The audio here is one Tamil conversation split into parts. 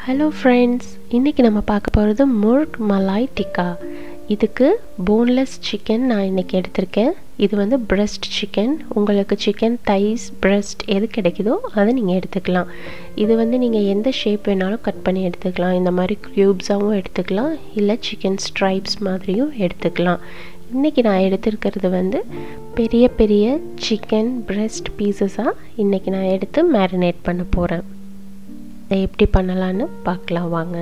ஹலோ ஃப்ரெண்ட்ஸ் இன்றைக்கி நம்ம பார்க்க போகிறது முர்க் மலாய் டிக்கா இதுக்கு போன்லெஸ் சிக்கன் நான் இன்றைக்கி எடுத்திருக்கேன் இது வந்து பிரஸ்ட் சிக்கன் உங்களுக்கு சிக்கன் தைஸ் பிரஸ்ட் எது கிடைக்குதோ அதை நீங்கள் எடுத்துக்கலாம் இது வந்து நீங்கள் எந்த ஷேப் வேணாலும் கட் பண்ணி எடுத்துக்கலாம் இந்த மாதிரி க்யூப்ஸாகவும் எடுத்துக்கலாம் இல்லை சிக்கன் ஸ்ட்ரைப்ஸ் மாதிரியும் எடுத்துக்கலாம் இன்றைக்கி நான் எடுத்திருக்கிறது வந்து பெரிய பெரிய சிக்கன் பிரஸ்ட் பீசஸாக இன்றைக்கி நான் எடுத்து மேரினேட் பண்ண போகிறேன் இதை எப்படி பண்ணலான்னு பார்க்கலாம் வாங்க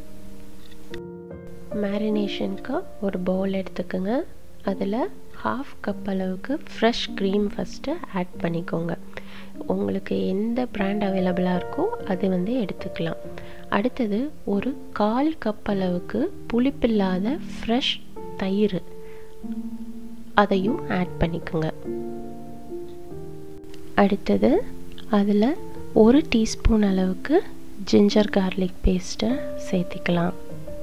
மேரினேஷனுக்கு ஒரு பவுல் எடுத்துக்கோங்க அதில் ஹாஃப் கப் அளவுக்கு ஃப்ரெஷ் க்ரீம் ஃபஸ்ட்டு ஆட் பண்ணிக்கோங்க உங்களுக்கு எந்த ப்ராண்ட் அவைலபிளாக இருக்கோ அது வந்து எடுத்துக்கலாம் அடுத்தது ஒரு கால் கப் அளவுக்கு புளிப்பில்லாத ஃப்ரெஷ் தயிர் அதையும் ஆட் பண்ணிக்கோங்க அடுத்தது அதில் ஒரு டீஸ்பூன் அளவுக்கு ஜிஞ்சர் கார்லிக் பேஸ்ட்டை சேர்த்திக்கலாம்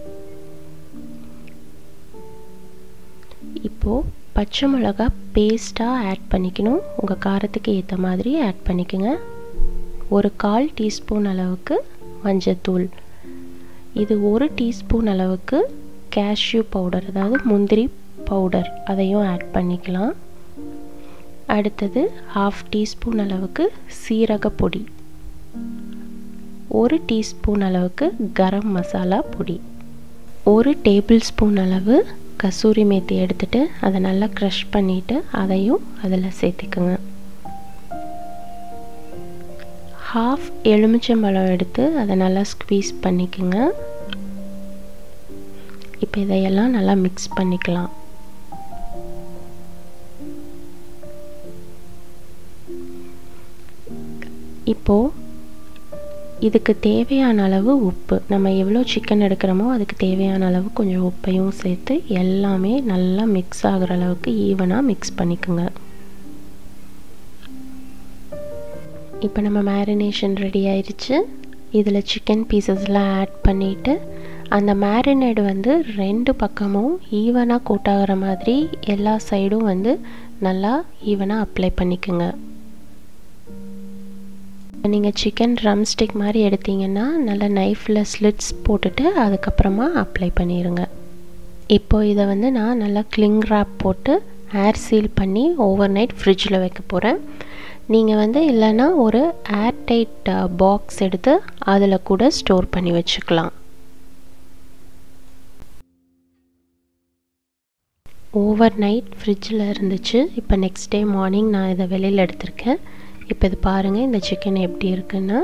இப்போது பச்சை மிளகா பேஸ்ட்டாக ஆட் பண்ணிக்கணும் உங்கள் காரத்துக்கு ஏற்ற மாதிரி ஆட் பண்ணிக்கோங்க ஒரு கால் டீஸ்பூன் அளவுக்கு மஞ்சத்தூள் இது ஒரு டீஸ்பூன் அளவுக்கு கேஷ்யூ பவுடர் அதாவது முந்திரி பவுடர் அதையும் ஆட் பண்ணிக்கலாம் அடுத்தது ஹாஃப் டீஸ்பூன் அளவுக்கு சீரக பொடி ஒரு டீஸ்பூன் அளவுக்கு கரம் மசாலா பொடி ஒரு டேபிள் ஸ்பூன் அளவு கசூரி மேத்தி எடுத்துட்டு அதை நல்லா க்ரஷ் பண்ணிவிட்டு அதையும் அதில் சேர்த்துக்குங்க ஹாஃப் எலுமிச்சம்பழம் எடுத்து அதை நல்லா ஸ்க்வீஸ் பண்ணிக்கோங்க இப்போ இதையெல்லாம் நல்லா மிக்ஸ் பண்ணிக்கலாம் இப்போது இதுக்கு தேவையான அளவு உப்பு நம்ம எவ்வளோ சிக்கன் எடுக்கிறோமோ அதுக்கு தேவையான அளவு கொஞ்சம் உப்பையும் சேர்த்து எல்லாமே நல்லா மிக்ஸ் ஆகிற அளவுக்கு ஈவனாக மிக்ஸ் பண்ணிக்கோங்க இப்போ நம்ம மேரினேஷன் ரெடி ஆயிடுச்சு இதில் சிக்கன் பீசஸ்லாம் ஆட் பண்ணிவிட்டு அந்த மேரினேடு வந்து ரெண்டு பக்கமும் ஈவனாக கூட்டாகிற மாதிரி எல்லா சைடும் வந்து நல்லா ஈவனாக அப்ளை பண்ணிக்கோங்க நீங்கள் சிக்கன் ட்ரம் ஸ்டிக் மாதிரி எடுத்தீங்கன்னா நல்லா நைஃப்பில் ஸ்லிட்ஸ் போட்டுட்டு அதுக்கப்புறமா அப்ளை பண்ணிடுங்க இப்போ இதை வந்து நான் நல்லா கிளிங் ரேப் போட்டு ஏர் சீல் பண்ணி ஓவர் நைட் ஃப்ரிட்ஜில் வைக்க போகிறேன் நீங்கள் வந்து இல்லைன்னா ஒரு ஏர் டைட் பாக்ஸ் எடுத்து அதில் கூட ஸ்டோர் பண்ணி வச்சுக்கலாம் ஓவர் நைட் ஃப்ரிட்ஜில் இருந்துச்சு இப்போ நெக்ஸ்ட் டே மார்னிங் நான் இதை வெளியில் எடுத்திருக்கேன் இப்போ இது பாருங்கள் இந்த சிக்கன் எப்படி இருக்குன்னா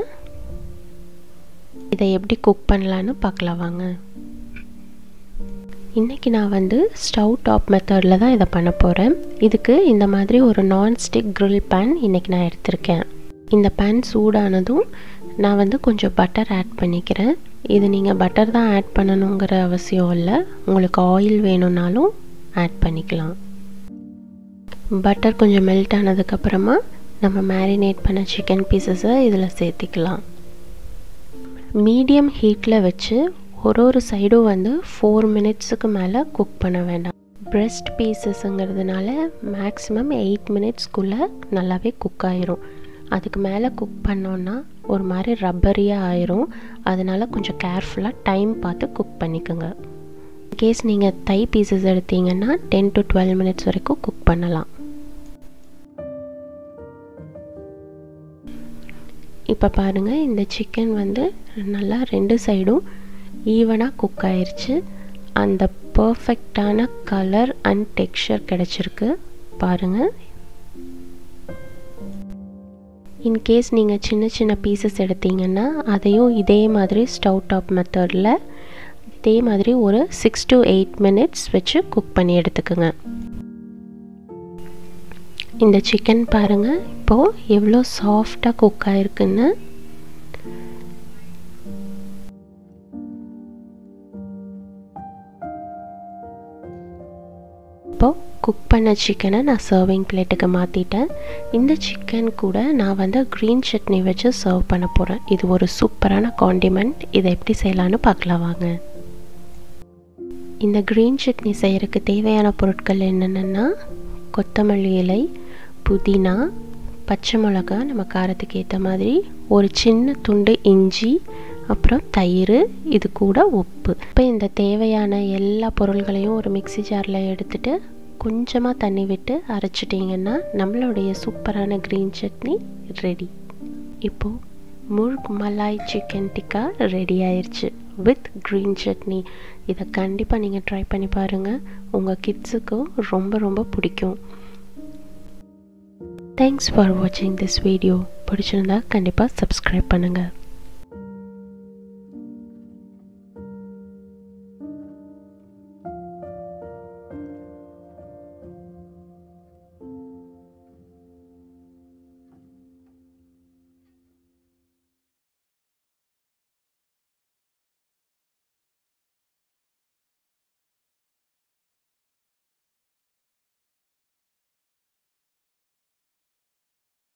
இதை எப்படி குக் பண்ணலான்னு பார்க்கலாம் வாங்க இன்றைக்கி நான் வந்து ஸ்டவ் டாப் மெத்தடில் தான் இதை பண்ண போகிறேன் இதுக்கு இந்த மாதிரி ஒரு நான்ஸ்டிக் க்ரில் பேன் இன்றைக்கி நான் எடுத்திருக்கேன் இந்த பேன் சூடானதும் நான் வந்து கொஞ்சம் பட்டர் ஆட் பண்ணிக்கிறேன் இது நீங்கள் பட்டர் தான் ஆட் பண்ணணுங்கிற அவசியம் இல்லை உங்களுக்கு ஆயில் வேணும்னாலும் ஆட் பண்ணிக்கலாம் பட்டர் கொஞ்சம் மெல்ட் ஆனதுக்கப்புறமா நம்ம மேரினேட் பண்ண சிக்கன் பீசஸை இதில் சேர்த்திக்கலாம் மீடியம் ஹீட்டில் வச்சு ஒரு ஒரு சைடும் வந்து ஃபோர் மினிட்ஸுக்கு மேலே குக் பண்ண வேண்டாம் பிரெஸ்ட் பீசஸுங்கிறதுனால மேக்ஸிமம் எயிட் மினிட்ஸ்க்குள்ளே நல்லாவே குக் ஆயிரும் அதுக்கு மேலே குக் பண்ணோன்னா ஒரு மாதிரி ரப்பரியாக ஆயிரும் அதனால் கொஞ்சம் கேர்ஃபுல்லாக டைம் பார்த்து குக் பண்ணிக்கோங்க இன்கேஸ் நீங்கள் தை பீசஸ் எடுத்தீங்கன்னா டென் டு டுவெல் மினிட்ஸ் வரைக்கும் குக் பண்ணலாம் இப்போ பாருங்கள் இந்த சிக்கன் வந்து நல்லா ரெண்டு சைடும் ஈவனாக குக் ஆயிடுச்சு அந்த பர்ஃபெக்டான கலர் அண்ட் டெக்ஸ்சர் கிடச்சிருக்கு பாருங்கள் இன்கேஸ் நீங்கள் சின்ன சின்ன பீசஸ் எடுத்தீங்கன்னா அதையும் இதே மாதிரி ஸ்டவ் டாப் மெத்தடில் இதே மாதிரி ஒரு சிக்ஸ் டு எயிட் மினிட்ஸ் வச்சு குக் பண்ணி எடுத்துக்கோங்க இந்த சிக்கன் பாருங்கள் இப்போது எவ்வளோ சாஃப்டாக குக் ஆகிருக்குன்னு இப்போது குக் பண்ண சிக்கனை நான் சர்விங் பிளேட்டுக்கு மாற்றிட்டேன் இந்த சிக்கன் கூட நான் வந்து க்ரீன் சட்னி வச்சு சர்வ் பண்ண போகிறேன் இது ஒரு சூப்பரான காண்டிமெண்ட் இதை எப்படி செய்யலான்னு பார்க்கலாம் வாங்க இந்த க்ரீன் சட்னி செய்கிறதுக்கு தேவையான பொருட்கள் என்னென்னா கொத்தமல்லி இலை புதினா பச்சை மிளகா நம்ம காரத்துக்கு ஏற்ற மாதிரி ஒரு சின்ன துண்டு இஞ்சி அப்புறம் தயிர் இது கூட உப்பு இப்போ இந்த தேவையான எல்லா பொருள்களையும் ஒரு மிக்சி ஜாரில் எடுத்துகிட்டு கொஞ்சமாக தண்ணி விட்டு அரைச்சிட்டிங்கன்னா நம்மளுடைய சூப்பரான க்ரீன் சட்னி ரெடி இப்போது முர்க் மலாய் சிக்கன் டிக்கா ரெடி ஆயிடுச்சு வித் க்ரீன் சட்னி இதை கண்டிப்பாக நீங்கள் ட்ரை பண்ணி பாருங்கள் உங்கள் கிட்ஸுக்கும் ரொம்ப ரொம்ப பிடிக்கும் தேங்க்ஸ் ஃபார் வாட்சிங் திஸ் வீடியோ பிடிச்சிருந்தா கண்டிப்பாக சப்ஸ்கிரைப் பண்ணுங்கள்